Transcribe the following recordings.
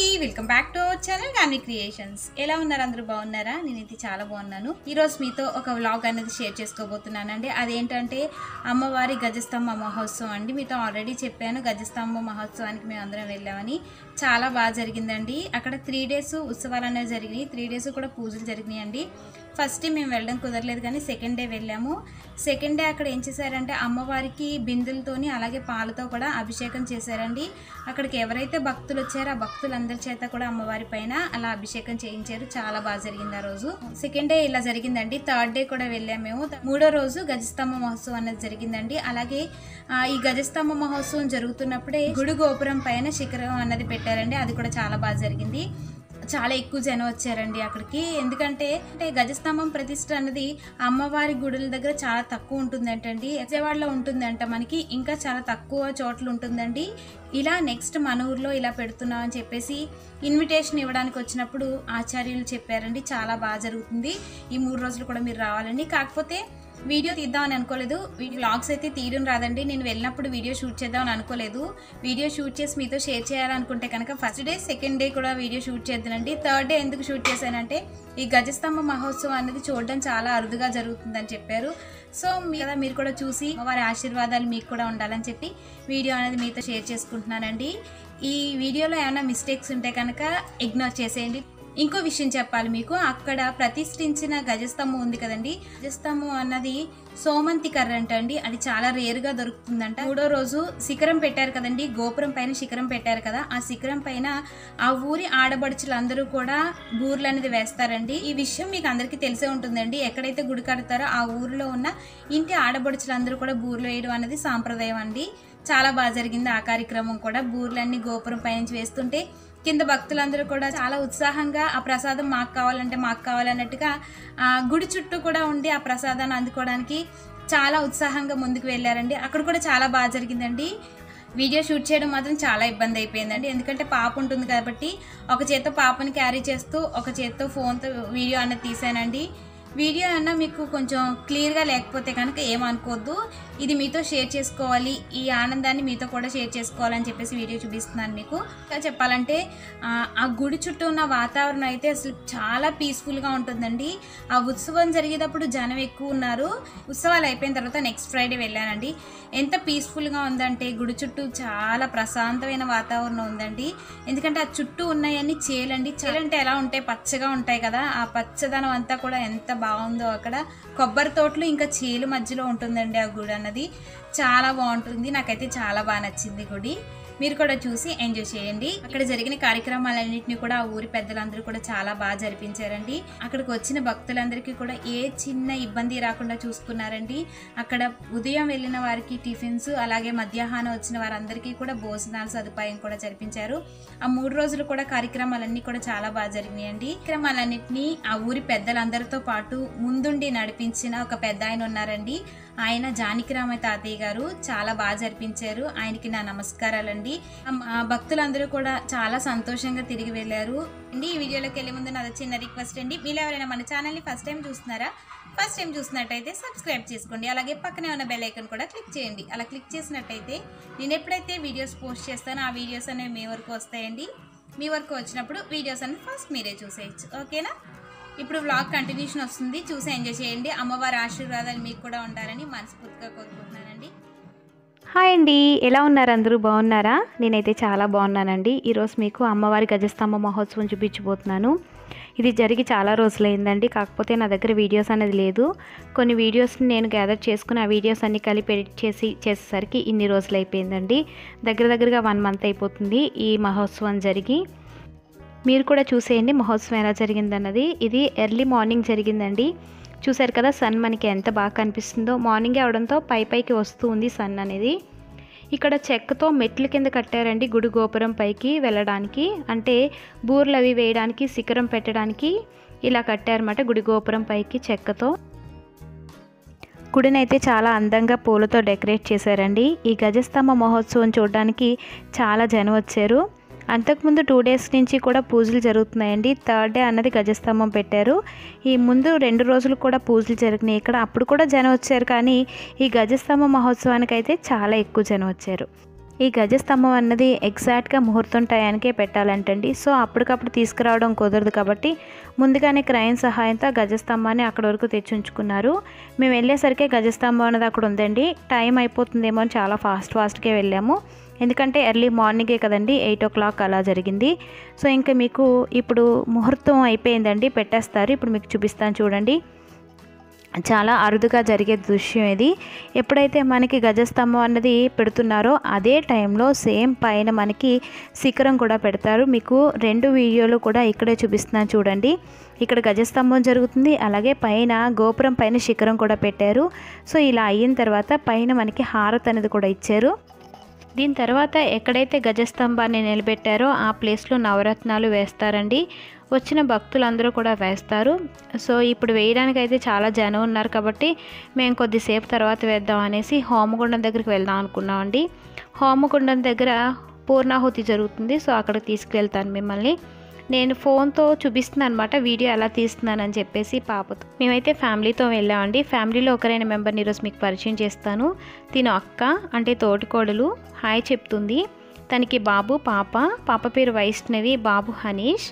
welcome back to our channel Gani creations ఎలా ఉన్నారు అందరూ బాగున్నారా నేనైతే చాలా బాగున్నాను ఈ రోజు మీతో ఒక వ్లాగ్ అనేది షేర్ చేసుకోబోతున్నానండి అదేంటంటే అమ్మవారి గజస్తంభ మహోత్సవం అండి మీతో ఆల్రెడీ చెప్పాను గజస్తంభ మహోత్సవానికి మేము అందరం వెళ్ళామని చాలా బాగా జరిగిందండి అక్కడ త్రీ డేస్ ఉత్సవాలు అనేవి జరిగినాయి త్రీ డేస్ కూడా పూజలు జరిగినాయి అండి ఫస్ట్ డే మేము వెళ్ళడం కుదరలేదు కానీ సెకండ్ డే వెళ్ళాము సెకండ్ డే అక్కడ ఏం చేశారంటే అమ్మవారికి బిందులతోని అలాగే పాలతో కూడా అభిషేకం చేశారండి అక్కడికి ఎవరైతే భక్తులు వచ్చారో ఆ భక్తులందరి చేత కూడా అమ్మవారి పైన అలా అభిషేకం చేయించారు చాలా బాగా జరిగింది ఆ రోజు సెకండ్ డే ఇలా జరిగిందండి థర్డ్ డే కూడా వెళ్ళాము మేము మూడో రోజు గజస్తంభ మహోత్సవం అనేది జరిగిందండి అలాగే ఆ, ఈ గజస్తంభ మహోత్సవం జరుగుతున్నప్పుడే గుడి గోపురం పైన శిఖరం అన్నది పెట్టారండి అది కూడా చాలా బాగా జరిగింది చాలా ఎక్కువ జనం వచ్చారండి అక్కడికి ఎందుకంటే అంటే గజస్తంభం ప్రతిష్ట అన్నది అమ్మవారి గుడుల దగ్గర చాలా తక్కువ ఉంటుందంటండి విజయవాడలో ఉంటుందంట మనకి ఇంకా చాలా తక్కువ చోట్ల ఉంటుందండి ఇలా నెక్స్ట్ మన ఊర్లో ఇలా పెడుతున్నాం అని చెప్పేసి ఇన్విటేషన్ ఇవ్వడానికి వచ్చినప్పుడు ఆచార్యులు చెప్పారండి చాలా బాగా జరుగుతుంది ఈ మూడు రోజులు కూడా మీరు రావాలండి కాకపోతే వీడియో తీద్దామని అనుకోలేదు వ్లాగ్స్ అయితే తీయడం రాదండి నేను వెళ్ళినప్పుడు వీడియో షూట్ చేద్దామని అనుకోలేదు వీడియో షూట్ చేసి మీతో షేర్ చేయాలనుకుంటే కనుక ఫస్ట్ డే సెకండ్ డే కూడా వీడియో షూట్ చేద్దానండి థర్డ్ డే ఎందుకు షూట్ చేశానంటే ఈ గజస్తంభ మహోత్సవం అనేది చూడడం చాలా అరుదుగా జరుగుతుందని చెప్పారు సో మీ కదా మీరు కూడా చూసి వారి ఆశీర్వాదాలు మీకు కూడా ఉండాలని చెప్పి వీడియో అనేది మీతో షేర్ చేసుకుంటున్నానండి ఈ వీడియోలో ఏమైనా మిస్టేక్స్ ఉంటే కనుక ఇగ్నోర్ చేసేయండి ఇంకో విషయం చెప్పాలి మీకు అక్కడ ప్రతిష్ఠించిన గజస్తంభం ఉంది కదండి గజస్తంభం అన్నది సోమంతి కర్ర అంట అండి అది చాలా రేరుగా దొరుకుతుందంట మూడో రోజు శిఖరం పెట్టారు కదండి గోపురం పైన శిఖరం పెట్టారు కదా ఆ శిఖరం పైన ఆ ఊరి ఆడబడుచులందరూ కూడా బూర్లు అనేది వేస్తారండి ఈ విషయం మీకు అందరికీ తెలిసే ఉంటుందండి ఎక్కడైతే గుడి కడతారో ఆ ఊరిలో ఉన్న ఇంటి ఆడబడుచులందరూ కూడా బూర్లు వేయడం అనేది సాంప్రదాయం అండి చాలా బాగా జరిగింది ఆ కార్యక్రమం కూడా బూర్లన్నీ గోపురం పైనుంచి వేస్తుంటే కింద భక్తులందరూ కూడా చాలా ఉత్సాహంగా ఆ ప్రసాదం మాకు కావాలంటే మాకు కావాలన్నట్టుగా ఆ గుడి చుట్టూ కూడా ఉండి ఆ ప్రసాదాన్ని అందుకోవడానికి చాలా ఉత్సాహంగా ముందుకు వెళ్ళారండి అక్కడ కూడా చాలా బాగా జరిగిందండి వీడియో షూట్ చేయడం మాత్రం చాలా ఇబ్బంది అయిపోయిందండి ఎందుకంటే పాప ఉంటుంది కాబట్టి ఒక చేత్తో పాపని క్యారీ చేస్తూ ఒక చేత్తో ఫోన్తో వీడియో అన్నది తీసానండి వీడియో అన్న మీకు కొంచెం క్లియర్గా లేకపోతే కనుక ఏమనుకోవద్దు ఇది మీతో షేర్ చేసుకోవాలి ఈ ఆనందాన్ని మీతో కూడా షేర్ చేసుకోవాలని చెప్పేసి వీడియో చూపిస్తున్నాను మీకు ఇంకా చెప్పాలంటే ఆ, ఆ గుడి చుట్టూ ఉన్న వాతావరణం అయితే అసలు చాలా పీస్ఫుల్గా ఉంటుందండి ఆ ఉత్సవం జరిగేటప్పుడు జనం ఎక్కువ ఉన్నారు ఉత్సవాలు అయిపోయిన తర్వాత నెక్స్ట్ ఫ్రైడే వెళ్ళానండి ఎంత పీస్ఫుల్గా ఉందంటే గుడి చుట్టూ చాలా ప్రశాంతమైన వాతావరణం ఉందండి ఎందుకంటే ఆ చుట్టూ ఉన్నాయన్నీ చేలండి చేలంటే ఎలా ఉంటాయి పచ్చగా ఉంటాయి కదా ఆ పచ్చదనం అంతా కూడా ఎంత బాగుందో అక్కడ కొబ్బరి తోటలు ఇంకా చేలు మధ్యలో ఉంటుందండి ఆ గుడి అన్నది చాలా బాగుంటుంది నాకైతే చాలా బాగా నచ్చింది గుడి మీరు కూడా చూసి ఎంజాయ్ చేయండి అక్కడ జరిగిన కార్యక్రమాలన్నింటినీ కూడా ఆ ఊరి పెద్దలందరూ కూడా చాలా బాగా జరిపించారండి అక్కడికి వచ్చిన భక్తులందరికీ కూడా ఏ చిన్న ఇబ్బంది రాకుండా చూసుకున్నారండి అక్కడ ఉదయం వెళ్ళిన వారికి టిఫిన్స్ అలాగే మధ్యాహ్నం వచ్చిన వారందరికీ కూడా భోజనాల సదుపాయం కూడా జరిపించారు ఆ మూడు రోజులు కూడా కార్యక్రమాలన్నీ కూడా చాలా బాగా జరిగినాయండి కార్యక్రమాలన్నింటినీ ఆ ఊరి పెద్దలందరితో పాటు ముందుండి నడిపించిన ఒక పెద్ద ఆయన ఉన్నారండి ఆయన జానకిరామయ్య తాతయ్య గారు చాలా బాగా జరిపించారు ఆయనకి నా నమస్కారాలండి ఆ- ఆ భక్తులందరూ కూడా చాలా సంతోషంగా తిరిగి వెళ్ళారు అండి ఈ వీడియోలోకి వెళ్ళే ముందు నాది చిన్న రిక్వెస్ట్ అండి మీరు ఎవరైనా మన ఛానల్ని ఫస్ట్ టైం చూస్తున్నారా ఫస్ట్ టైం చూసినట్టయితే సబ్స్క్రైబ్ చేసుకోండి అలాగే పక్కనే ఉన్న బెల్ ఐకన్ కూడా క్లిక్ చేయండి అలా క్లిక్ చేసినట్టయితే నేను ఎప్పుడైతే వీడియోస్ పోస్ట్ చేస్తానో ఆ వీడియోస్ అనేవి మీ వరకు వస్తాయండి మీ వరకు వచ్చినప్పుడు వీడియోస్ అనేవి ఫస్ట్ మీరే చూసేయచ్చు ఓకేనా ఇప్పుడు వ్లాగ్ కంటిన్యూషన్ వస్తుంది చూసి ఎంజాయ్ చేయండి అమ్మవారి ఆశీర్వాదాలు మీకు కూడా ఉండాలని మనస్ఫూర్తిగా కోరుకుంటున్నానండి హాయ్ అండి ఎలా ఉన్నారు అందరూ బాగున్నారా నేనైతే చాలా బాగున్నానండి ఈరోజు మీకు అమ్మవారి గజస్తంభ మహోత్సవం చూపించబోతున్నాను ఇది జరిగి చాలా రోజులైందండి కాకపోతే నా దగ్గర వీడియోస్ అనేది లేదు కొన్ని వీడియోస్ని నేను గ్యాదర్ చేసుకుని ఆ వీడియోస్ అన్ని కలిపి ఎడిట్ చేసి చేసేసరికి ఇన్ని రోజులు అయిపోయిందండి దగ్గర దగ్గరగా వన్ మంత్ అయిపోతుంది ఈ మహోత్సవం జరిగి మీరు కూడా చూసేయండి మహోత్సవం ఎలా జరిగిందన్నది ఇది ఎర్లీ మార్నింగ్ జరిగిందండి చూశారు కదా సన్ మనకి ఎంత బాగా కనిపిస్తుందో మార్నింగ్ అవడంతో పై పైకి వస్తూ ఉంది సన్ అనేది ఇక్కడ చెక్కతో మెట్ల కింద కట్టారండి గుడి గోపురం పైకి వెళ్ళడానికి అంటే బూర్లు అవి వేయడానికి శిఖరం పెట్టడానికి ఇలా కట్టారన్నమాట గుడి గోపురం పైకి చెక్కతో గుడినైతే చాలా అందంగా పూలతో డెకరేట్ చేశారండి ఈ గజస్తంభ మహోత్సవం చూడడానికి చాలా జనం వచ్చారు అంతకుముందు టూ డేస్ నుంచి కూడా పూజలు జరుగుతున్నాయండి థర్డ్ డే అన్నది గజస్తంభం పెట్టారు ఈ ముందు రెండు రోజులు కూడా పూజలు జరిగినాయి ఇక్కడ అప్పుడు కూడా జనం వచ్చారు కానీ ఈ గజస్తంభ మహోత్సవానికి అయితే చాలా ఎక్కువ జనం వచ్చారు ఈ గజస్తంభం అన్నది ఎగ్జాక్ట్గా ముహూర్తం టయానికే పెట్టాలంటండి సో అప్పటికప్పుడు తీసుకురావడం కుదరదు కాబట్టి ముందుగానే క్రయం సహాయంతో ఆ గజస్తంభాన్ని అక్కడ వరకు తెచ్చి ఉంచుకున్నారు మేము వెళ్ళేసరికి గజస్తంభం అనేది అక్కడ ఉందండి టైం అయిపోతుందేమో అని చాలా ఫాస్ట్ ఫాస్ట్గా వెళ్ళాము ఎందుకంటే ఎర్లీ మార్నింగే కదండి ఎయిట్ ఓ క్లాక్ అలా జరిగింది సో ఇంకా మీకు ఇప్పుడు ముహూర్తం అయిపోయిందండి పెట్టేస్తారు ఇప్పుడు మీకు చూపిస్తాను చూడండి చాలా అరుదుగా జరిగే దృశ్యం ఇది ఎప్పుడైతే మనకి గజస్తంభం అన్నది పెడుతున్నారో అదే టైంలో సేమ్ పైన మనకి శిఖరం కూడా పెడతారు మీకు రెండు వీడియోలు కూడా ఇక్కడే చూపిస్తున్నాను చూడండి ఇక్కడ గజస్తంభం జరుగుతుంది అలాగే పైన గోపురం పైన శిఖరం కూడా పెట్టారు సో ఇలా అయిన తర్వాత పైన మనకి హారత్ అనేది కూడా ఇచ్చారు దీని తర్వాత ఎక్కడైతే గజస్తంభాన్ని నిలబెట్టారో ఆ ప్లేస్లో నవరత్నాలు వేస్తారండి వచ్చిన భక్తులందరూ కూడా వేస్తారు సో ఇప్పుడు వేయడానికి అయితే చాలా జనం ఉన్నారు కాబట్టి మేము కొద్దిసేపు తర్వాత వేద్దాం అనేసి హోమగుండం దగ్గరికి వెళ్దాం అనుకున్నామండి హోమగుండం దగ్గర పూర్ణాహుతి జరుగుతుంది సో అక్కడికి తీసుకువెళ్తాను మిమ్మల్ని నేను ఫోన్తో చూపిస్తున్నాను అనమాట వీడియో ఎలా తీస్తున్నానని చెప్పేసి పాపతో మేమైతే ఫ్యామిలీతో వెళ్ళామండి ఫ్యామిలీలో ఒకరైన మెంబర్ని ఈరోజు మీకు పరిచయం చేస్తాను తిను అక్క అంటే తోటికోడలు హాయ్ చెప్తుంది తనకి బాబు పాప పాప పేరు వైష్ణవి బాబు హనీష్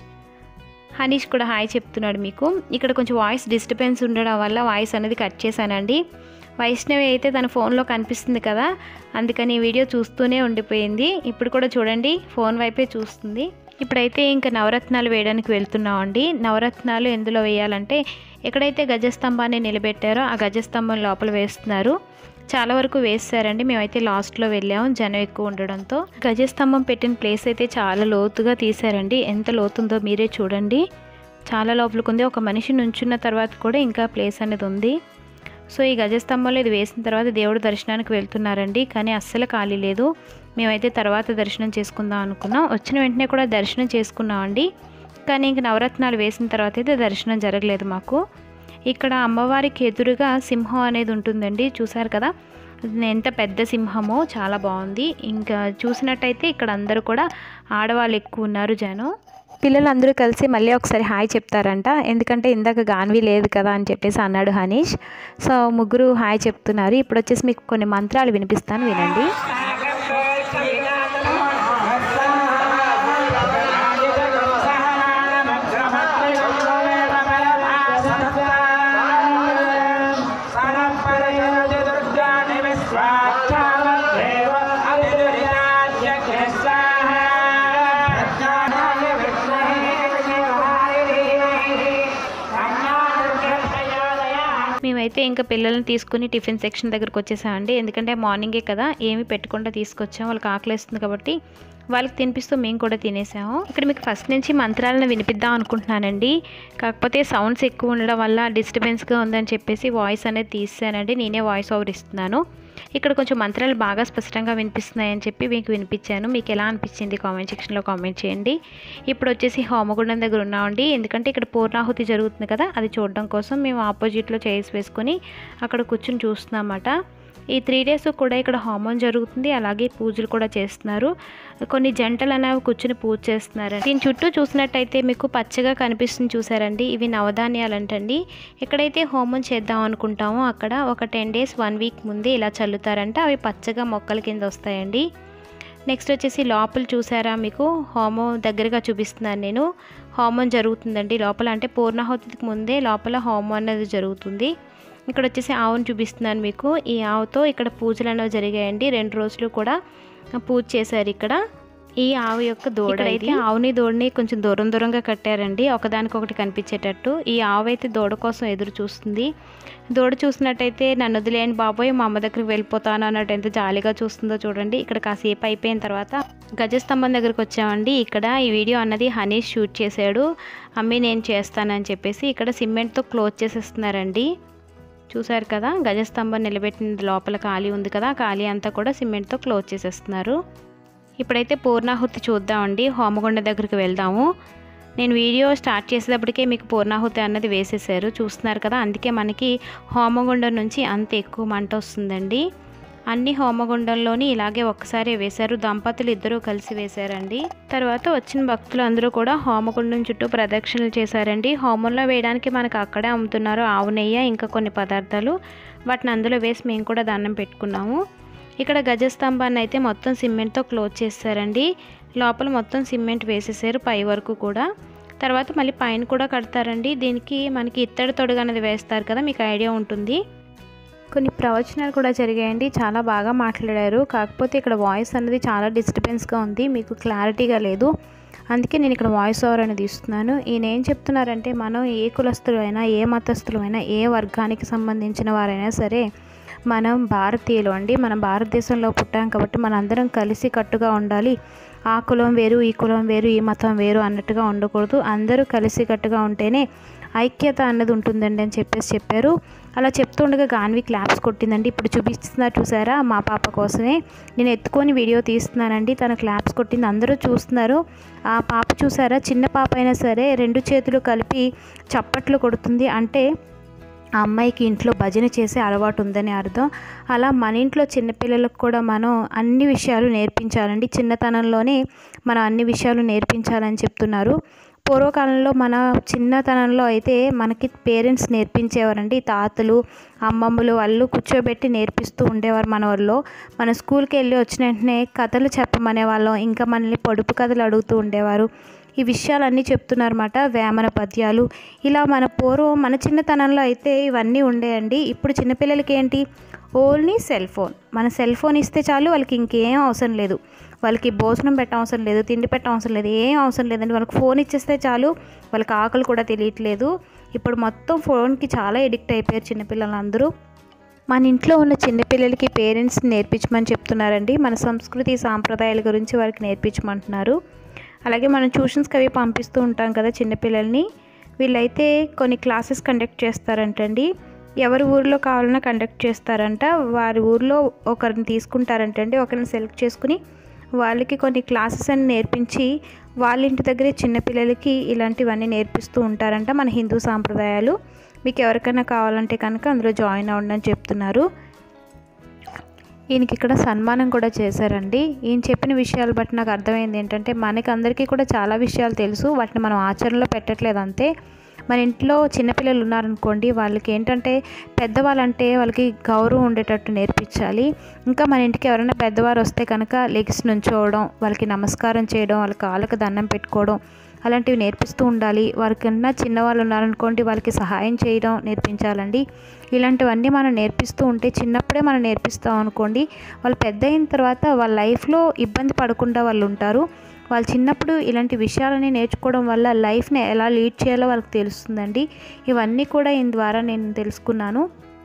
హనీష్ కూడా హాయ్ చెప్తున్నాడు మీకు ఇక్కడ కొంచెం వాయిస్ డిస్టర్బెన్స్ ఉండడం వల్ల వాయిస్ అనేది కట్ చేశానండి వైష్ణవి అయితే తన ఫోన్లో కనిపిస్తుంది కదా అందుకని ఈ వీడియో చూస్తూనే ఉండిపోయింది ఇప్పుడు కూడా చూడండి ఫోన్ వైపే చూస్తుంది ఇప్పుడైతే ఇంకా నవరత్నాలు వేయడానికి వెళ్తున్నామండి నవరత్నాలు ఎందులో వేయాలంటే ఎక్కడైతే గజస్తంభాన్ని నిలబెట్టారో ఆ గజస్తంభం లోపల వేస్తున్నారు చాలా వరకు వేస్తారండి మేమైతే లాస్ట్లో వెళ్ళాము జనం ఎక్కువ ఉండడంతో గజస్తంభం పెట్టిన ప్లేస్ అయితే చాలా లోతుగా తీశారండి ఎంత లోతుందో మీరే చూడండి చాలా లోపలికి ఉంది ఒక మనిషి నుంచున్న తర్వాత కూడా ఇంకా ప్లేస్ అనేది ఉంది సో ఈ గజస్తంభంలో ఇది వేసిన తర్వాత దేవుడు దర్శనానికి వెళ్తున్నారండి కానీ అస్సలు ఖాళీ లేదు మేమైతే తర్వాత దర్శనం చేసుకుందాం అనుకున్నాం వచ్చిన వెంటనే కూడా దర్శనం చేసుకున్నామండి కానీ ఇంక నవరత్నాలు వేసిన తర్వాత అయితే దర్శనం జరగలేదు మాకు ఇక్కడ అమ్మవారికి ఎదురుగా సింహం అనేది ఉంటుందండి చూసారు కదా ఎంత పెద్ద సింహమో చాలా బాగుంది ఇంకా చూసినట్టయితే ఇక్కడ అందరూ కూడా ఆడవాళ్ళు ఎక్కువ ఉన్నారు జనం పిల్లలందరూ కలిసి మళ్ళీ ఒకసారి హాయ్ చెప్తారంట ఎందుకంటే ఇందాక గాన్వి లేదు కదా అని చెప్పేసి అన్నాడు హనీష్ సో ముగ్గురు హాయ్ చెప్తున్నారు ఇప్పుడు వచ్చేసి మీకు కొన్ని మంత్రాలు వినిపిస్తాను వినండి మేమైతే ఇంకా పిల్లల్ని తీసుకుని టిఫిన్ సెక్షన్ దగ్గరకు వచ్చేసామండి ఎందుకంటే మార్నింగే కదా ఏమి పెట్టకుండా తీసుకొచ్చాం వాళ్ళకి ఆకలిస్తుంది కాబట్టి వాళ్ళకి తినిపిస్తూ మేము కూడా తినేసాము ఇక్కడ మీకు ఫస్ట్ నుంచి మంత్రాలను వినిపిద్దాం అనుకుంటున్నానండి కాకపోతే సౌండ్స్ ఎక్కువ ఉండడం వల్ల డిస్టర్బెన్స్గా ఉందని చెప్పేసి వాయిస్ అనేది తీసానండి నేనే వాయిస్ ఓవర్ ఇస్తున్నాను ఇక్కడ కొంచెం మంత్రాలు బాగా స్పష్టంగా వినిపిస్తున్నాయని చెప్పి మీకు వినిపించాను మీకు ఎలా అనిపించింది కామెంట్ సెక్షన్లో కామెంట్ చేయండి ఇప్పుడు వచ్చేసి హోమగుండం దగ్గర ఉన్నామండి ఎందుకంటే ఇక్కడ పూర్ణాహుతి జరుగుతుంది కదా అది చూడడం కోసం మేము ఆపోజిట్లో చైర్స్ వేసుకొని అక్కడ కూర్చుని చూస్తున్నామన్నమాట ఈ త్రీ డేస్ కూడా ఇక్కడ హోమం జరుగుతుంది అలాగే పూజలు కూడా చేస్తున్నారు కొన్ని జంటలు అనేవి కూర్చుని పూజ చేస్తున్నారు దీని చుట్టూ చూసినట్టయితే మీకు పచ్చగా కనిపిస్తుంది చూసారండి ఇవి నవధాన్యాలు అంటండి ఎక్కడైతే హోమం చేద్దాం అనుకుంటామో అక్కడ ఒక టెన్ డేస్ వన్ వీక్ ముందే ఇలా చల్లుతారంట అవి పచ్చగా మొక్కల కింద వస్తాయండి నెక్స్ట్ వచ్చేసి లోపల చూసారా మీకు హోమం దగ్గరగా చూపిస్తున్నాను నేను హోమం జరుగుతుందండి లోపల అంటే పూర్ణాహుతికి ముందే లోపల హోమం అనేది జరుగుతుంది ఇక్కడ వచ్చేసి ఆవును చూపిస్తున్నాను మీకు ఈ ఆవుతో ఇక్కడ పూజలు అనేవి జరిగాయండి రెండు రోజులు కూడా పూజ చేశారు ఇక్కడ ఈ ఆవు యొక్క దూడ అయితే ఆవుని దూడని కొంచెం దూరం దూరంగా కట్టారండి ఒకదానికొకటి కనిపించేటట్టు ఈ ఆవు అయితే దూడ కోసం ఎదురు చూస్తుంది దూడ చూసినట్టయితే నన్ను వదిలేని బాబోయ్ మా అమ్మ దగ్గరికి వెళ్ళిపోతాను అన్నట్టు ఎంత జాలీగా చూస్తుందో చూడండి ఇక్కడ కాసేపు అయిపోయిన తర్వాత గజస్తంభం దగ్గరికి వచ్చామండి ఇక్కడ ఈ వీడియో అన్నది హనీష్ షూట్ చేశాడు అమ్మి నేను చేస్తానని చెప్పేసి ఇక్కడ సిమెంట్తో క్లోజ్ చేసేస్తున్నారండి చూసారు కదా గజస్తంభం నిలబెట్టిన లోపల ఖాళీ ఉంది కదా ఖాళీ అంతా కూడా సిమెంట్తో క్లోజ్ చేసేస్తున్నారు ఇప్పుడైతే పూర్ణాహుతి చూద్దామండి హోమగుండ దగ్గరికి వెళ్దాము నేను వీడియో స్టార్ట్ చేసేటప్పటికే మీకు పూర్ణాహుతి అన్నది వేసేసారు చూస్తున్నారు కదా అందుకే మనకి హోమగుండం నుంచి అంత ఎక్కువ మంట వస్తుందండి అన్ని హోమగుండంలోని ఇలాగే ఒక్కసారి వేశారు దంపతులు ఇద్దరూ కలిసి వేశారండి తర్వాత వచ్చిన భక్తులు అందరూ కూడా హోమగుండం చుట్టూ ప్రదక్షిణలు చేశారండి హోమంలో వేయడానికి మనకు అక్కడే అమ్ముతున్నారు ఆవు నెయ్యి ఇంకా కొన్ని పదార్థాలు వాటిని అందులో వేసి మేము కూడా దండం పెట్టుకున్నాము ఇక్కడ గజస్తంభాన్ని అయితే మొత్తం సిమెంట్తో క్లోజ్ చేస్తారండి లోపల మొత్తం సిమెంట్ వేసేసారు పై వరకు కూడా తర్వాత మళ్ళీ పైన కూడా కడతారండి దీనికి మనకి ఇత్తడి తొడుగు అనేది వేస్తారు కదా మీకు ఐడియా ఉంటుంది కొన్ని ప్రవచనాలు కూడా జరిగాయండి చాలా బాగా మాట్లాడారు కాకపోతే ఇక్కడ వాయిస్ అనేది చాలా డిస్టర్బెన్స్గా ఉంది మీకు క్లారిటీగా లేదు అందుకే నేను ఇక్కడ వాయిస్ ఓవర్ అనేది ఇస్తున్నాను ఈయన ఏం చెప్తున్నారంటే మనం ఏ కులస్తులైనా ఏ మతస్థులైనా ఏ వర్గానికి సంబంధించిన వారైనా సరే మనం భారతీయులు అండి మనం భారతదేశంలో పుట్టాం కాబట్టి మనందరం కలిసి కట్టుగా ఉండాలి ఆ కులం వేరు ఈ కులం వేరు ఈ మతం వేరు అన్నట్టుగా ఉండకూడదు అందరూ కలిసి కట్టుగా ఉంటేనే ఐక్యత అన్నది ఉంటుందండి అని చెప్పేసి చెప్పారు అలా చెప్తుండగా గాన్వి క్లాప్స్ కొట్టిందండి ఇప్పుడు చూపిస్తున్నారు చూసారా మా పాప కోసమే నేను ఎత్తుకొని వీడియో తీస్తున్నానండి తన క్లాప్స్ కొట్టింది అందరూ చూస్తున్నారు ఆ పాప చూసారా చిన్న పాప అయినా సరే రెండు చేతులు కలిపి చప్పట్లు కొడుతుంది అంటే ఆ అమ్మాయికి ఇంట్లో భజన చేసే అలవాటు ఉందని అర్థం అలా మన ఇంట్లో చిన్నపిల్లలకు కూడా మనం అన్ని విషయాలు నేర్పించాలండి చిన్నతనంలోనే మనం అన్ని విషయాలు నేర్పించాలని చెప్తున్నారు పూర్వకాలంలో మన చిన్నతనంలో అయితే మనకి పేరెంట్స్ నేర్పించేవారండి తాతలు అమ్మమ్మలు వాళ్ళు కూర్చోబెట్టి నేర్పిస్తూ ఉండేవారు మన వాళ్ళు మన స్కూల్కి వెళ్ళి వచ్చిన వెంటనే కథలు చెప్పమనే వాళ్ళం ఇంకా మనల్ని పొడుపు కథలు అడుగుతూ ఉండేవారు ఈ విషయాలన్నీ చెప్తున్నారన్నమాట వేమన పద్యాలు ఇలా మన పూర్వం మన చిన్నతనంలో అయితే ఇవన్నీ ఉండేయండి ఇప్పుడు చిన్నపిల్లలకి ఏంటి ఓన్లీ సెల్ ఫోన్ మన సెల్ ఫోన్ ఇస్తే చాలు వాళ్ళకి ఇంకేం అవసరం లేదు వాళ్ళకి భోజనం పెట్ట అవసరం లేదు తిండి పెట్ట అవసరం లేదు ఏం అవసరం లేదండి వాళ్ళకి ఫోన్ ఇచ్చేస్తే చాలు వాళ్ళకి ఆకలి కూడా తెలియట్లేదు ఇప్పుడు మొత్తం ఫోన్కి చాలా ఎడిక్ట్ అయిపోయారు చిన్నపిల్లలందరూ మన ఇంట్లో ఉన్న చిన్నపిల్లలకి పేరెంట్స్ నేర్పించమని చెప్తున్నారండి మన సంస్కృతి సాంప్రదాయాల గురించి వారికి నేర్పించమంటున్నారు అలాగే మనం ట్యూషన్స్కి అవి పంపిస్తూ ఉంటాం కదా చిన్నపిల్లల్ని వీళ్ళైతే కొన్ని క్లాసెస్ కండక్ట్ చేస్తారంటండి ఎవరి ఊర్లో కావాలన్నా కండక్ట్ చేస్తారంట వారి ఊర్లో ఒకరిని తీసుకుంటారంటండి ఒకరిని సెలెక్ట్ చేసుకుని వాళ్ళకి కొన్ని క్లాసెస్ అని నేర్పించి వాళ్ళ ఇంటి దగ్గరే చిన్నపిల్లలకి ఇలాంటివన్నీ నేర్పిస్తూ ఉంటారంట మన హిందూ సాంప్రదాయాలు మీకు ఎవరికైనా కావాలంటే కనుక అందులో జాయిన్ అవ్వండి అని చెప్తున్నారు ఈయనకి ఇక్కడ సన్మానం కూడా చేశారండి ఈయన చెప్పిన విషయాలు బట్టి నాకు అర్థమైంది ఏంటంటే మనకి అందరికీ కూడా చాలా విషయాలు తెలుసు వాటిని మనం ఆచరణలో పెట్టట్లేదు అంతే మన ఇంట్లో చిన్నపిల్లలు ఉన్నారనుకోండి వాళ్ళకి ఏంటంటే పెద్దవాళ్ళంటే వాళ్ళకి గౌరవం ఉండేటట్టు నేర్పించాలి ఇంకా మన ఇంటికి ఎవరైనా పెద్దవారు వస్తే కనుక లెగ్స్ నుంచోవడం వాళ్ళకి నమస్కారం చేయడం వాళ్ళ కాళ్ళకి దండం పెట్టుకోవడం అలాంటివి నేర్పిస్తూ ఉండాలి వారికన్నా చిన్నవాళ్ళు ఉన్నారనుకోండి వాళ్ళకి సహాయం చేయడం నేర్పించాలండి ఇలాంటివన్నీ మనం నేర్పిస్తూ ఉంటే చిన్నప్పుడే మనం నేర్పిస్తాం అనుకోండి వాళ్ళు పెద్ద అయిన తర్వాత వాళ్ళ లైఫ్లో ఇబ్బంది పడకుండా వాళ్ళు ఉంటారు వాళ్ళు చిన్నప్పుడు ఇలాంటి విషయాలని నేర్చుకోవడం వల్ల లైఫ్ని ఎలా లీడ్ చేయాలో వాళ్ళకి తెలుస్తుందండి ఇవన్నీ కూడా ఈయన ద్వారా నేను తెలుసుకున్నాను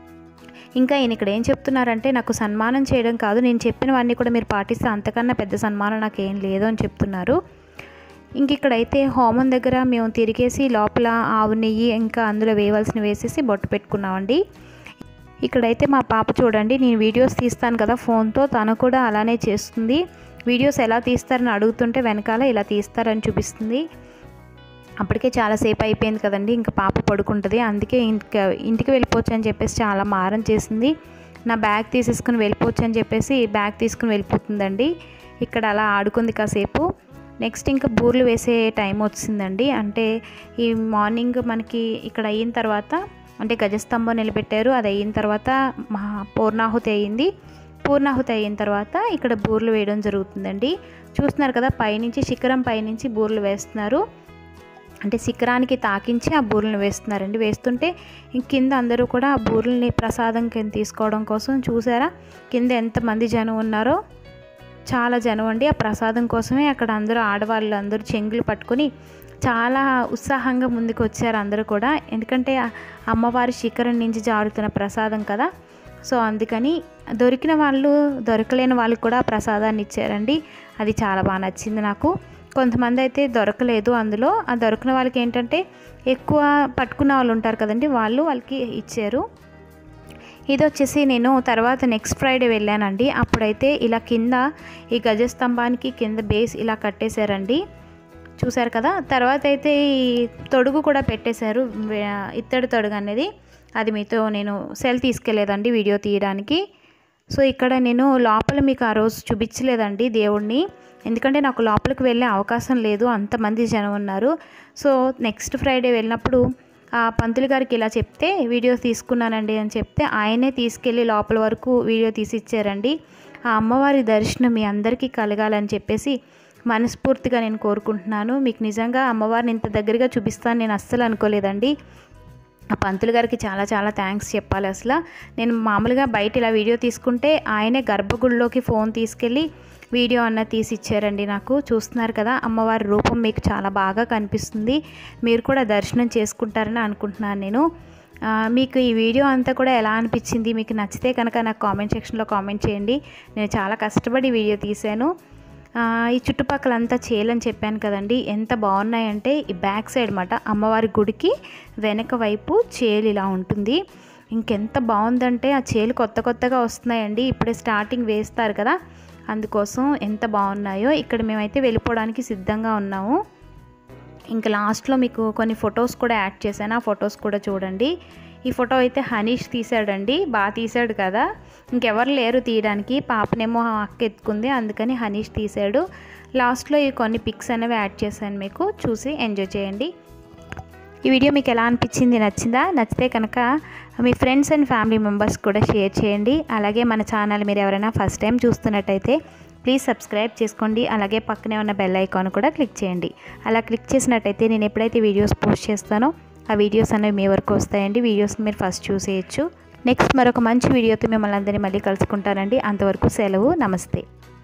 ఇంకా ఈయన ఇక్కడ ఏం చెప్తున్నారంటే నాకు సన్మానం చేయడం కాదు నేను చెప్పినవన్నీ కూడా మీరు పాటిస్తే అంతకన్నా పెద్ద సన్మానం నాకు ఏం లేదు అని చెప్తున్నారు ఇంక ఇక్కడైతే హోమం దగ్గర మేము తిరిగేసి లోపల ఆవు నెయ్యి ఇంకా అందులో వేయవలసిన వేసేసి బొట్టు పెట్టుకున్నామండి ఇక్కడైతే మా పాప చూడండి నేను వీడియోస్ తీస్తాను కదా ఫోన్తో తను కూడా అలానే చేస్తుంది వీడియోస్ ఎలా తీస్తారని అడుగుతుంటే వెనకాల ఇలా తీస్తారని చూపిస్తుంది అప్పటికే చాలాసేపు అయిపోయింది కదండి ఇంకా పాప పడుకుంటుంది అందుకే ఇంకా ఇంటికి వెళ్ళిపోవచ్చు అని చెప్పేసి చాలా మారం చేసింది నా బ్యాగ్ తీసేసుకుని వెళ్ళిపోవచ్చు అని చెప్పేసి బ్యాగ్ తీసుకుని వెళ్ళిపోతుందండి ఇక్కడ అలా ఆడుకుంది కాసేపు నెక్స్ట్ ఇంకా బూర్లు వేసే టైం వచ్చిందండి అంటే ఈ మార్నింగ్ మనకి ఇక్కడ అయిన తర్వాత అంటే గజస్తంభం నిలబెట్టారు అది అయిన తర్వాత మహా పూర్ణాహుతి అయ్యింది పూర్ణాహుతి అయిన తర్వాత ఇక్కడ బూర్లు వేయడం జరుగుతుందండి చూస్తున్నారు కదా పైనుంచి శిఖరం పైనుంచి బూర్లు వేస్తున్నారు అంటే శిఖరానికి తాకించి ఆ బూరెలను వేస్తున్నారండి వేస్తుంటే ఇంక కింద అందరూ కూడా ఆ బూరెల్ని ప్రసాదం కింద తీసుకోవడం కోసం చూసారా కింద ఎంతమంది జనం ఉన్నారో చాలా జనం అండి ఆ ప్రసాదం కోసమే అక్కడ అందరూ ఆడవాళ్ళు అందరూ చెంగులు పట్టుకొని చాలా ఉత్సాహంగా ముందుకు వచ్చారు అందరూ కూడా ఎందుకంటే ఆ అమ్మవారి శిఖరం నుంచి జారుతున్న ప్రసాదం కదా సో అందుకని దొరికిన వాళ్ళు దొరకలేని వాళ్ళకి కూడా ఆ ప్రసాదాన్ని ఇచ్చారండి అది చాలా బాగా నచ్చింది నాకు కొంతమంది అయితే దొరకలేదు అందులో ఆ దొరికిన వాళ్ళకి ఏంటంటే ఎక్కువ పట్టుకున్న వాళ్ళు ఉంటారు కదండి వాళ్ళు వాళ్ళకి ఇచ్చారు ఇది వచ్చేసి నేను తర్వాత నెక్స్ట్ ఫ్రైడే వెళ్ళానండి అప్పుడైతే ఇలా కింద ఈ గజస్తంభానికి కింద బేస్ ఇలా కట్టేశారండి చూశారు కదా తర్వాత అయితే ఈ తొడుగు కూడా పెట్టేశారు వే- ఇత్తడి తొడుగు అనేది అది మీతో నేను సెల్ తీసుకెళ్ళలేదండి వీడియో తీయడానికి సో ఇక్కడ నేను లోపల మీకు ఆ రోజు చూపించలేదండి దేవుణ్ణి ఎందుకంటే నాకు లోపలికి వెళ్ళే అవకాశం లేదు అంతమంది జనం ఉన్నారు సో నెక్స్ట్ ఫ్రైడే వెళ్ళినప్పుడు ఆ పంతులు గారికి ఇలా చెప్తే వీడియో తీసుకున్నానండి అని చెప్తే ఆయనే తీసుకెళ్ళి లోపల వరకు వీడియో తీసి ఇచ్చారండి ఆ అమ్మవారి దర్శనం మీ అందరికీ కలగాలని చెప్పేసి మనస్ఫూర్తిగా నేను కోరుకుంటున్నాను మీకు నిజంగా అమ్మవారిని ఇంత దగ్గరగా చూపిస్తాను నేను అస్సలు అనుకోలేదండి ఆ పంతులు గారికి చాలా చాలా థ్యాంక్స్ చెప్పాలి అసలు నేను మామూలుగా బయట ఇలా వీడియో తీసుకుంటే ఆయనే గర్భగుడిలోకి ఫోన్ తీసుకెళ్ళి వీడియో అన్న తీసి ఇచ్చారండి నాకు చూస్తున్నారు కదా అమ్మవారి రూపం మీకు చాలా బాగా కనిపిస్తుంది మీరు కూడా దర్శనం చేసుకుంటారని అనుకుంటున్నాను నేను ఆ, మీకు ఈ వీడియో అంతా కూడా ఎలా అనిపించింది మీకు నచ్చితే కనుక నాకు కామెంట్ సెక్షన్లో కామెంట్ చేయండి నేను చాలా కష్టపడి వీడియో తీశాను ఆ, ఈ చుట్టుపక్కలంతా చేలని చెప్పాను కదండి ఎంత బాగున్నాయంటే ఈ బ్యాక్ సైడ్ మాట అమ్మవారి గుడికి వెనక వైపు చేలు ఇలా ఉంటుంది ఇంకెంత బాగుందంటే ఆ చేలు కొత్త కొత్తగా వస్తున్నాయండి ఇప్పుడే స్టార్టింగ్ వేస్తారు కదా అందుకోసం ఎంత బాగున్నాయో ఇక్కడ మేమైతే వెళ్ళిపోవడానికి సిద్ధంగా ఉన్నాము ఇంకా లాస్ట్లో మీకు కొన్ని ఫొటోస్ కూడా యాడ్ చేశాను ఆ ఫొటోస్ కూడా చూడండి ఈ ఫోటో అయితే హనీష్ తీసాడండి బాగా తీసాడు కదా ఇంకెవరు లేరు తీయడానికి పాపనేమో ఆ అక్క ఎత్తుకుంది అందుకని హనీష్ తీసాడు లాస్ట్లో ఈ కొన్ని పిక్స్ అనేవి యాడ్ చేశాను మీకు చూసి ఎంజాయ్ చేయండి ఈ వీడియో మీకు ఎలా అనిపించింది నచ్చిందా నచ్చితే కనుక మీ ఫ్రెండ్స్ అండ్ ఫ్యామిలీ మెంబర్స్ కూడా షేర్ చేయండి అలాగే మన ఛానల్ మీరు ఎవరైనా ఫస్ట్ టైం చూస్తున్నట్టయితే ప్లీజ్ సబ్స్క్రైబ్ చేసుకోండి అలాగే పక్కనే ఉన్న బెల్ ఐకాన్ కూడా క్లిక్ చేయండి అలా క్లిక్ చేసినట్టయితే నేను ఎప్పుడైతే వీడియోస్ పోస్ట్ చేస్తానో ఆ వీడియోస్ అనేవి మీ వరకు వస్తాయండి వీడియోస్ మీరు ఫస్ట్ చూసేయచ్చు నెక్స్ట్ మరొక మంచి వీడియోతో మిమ్మల్ని అందరినీ మళ్ళీ కలుసుకుంటానండి అంతవరకు సెలవు నమస్తే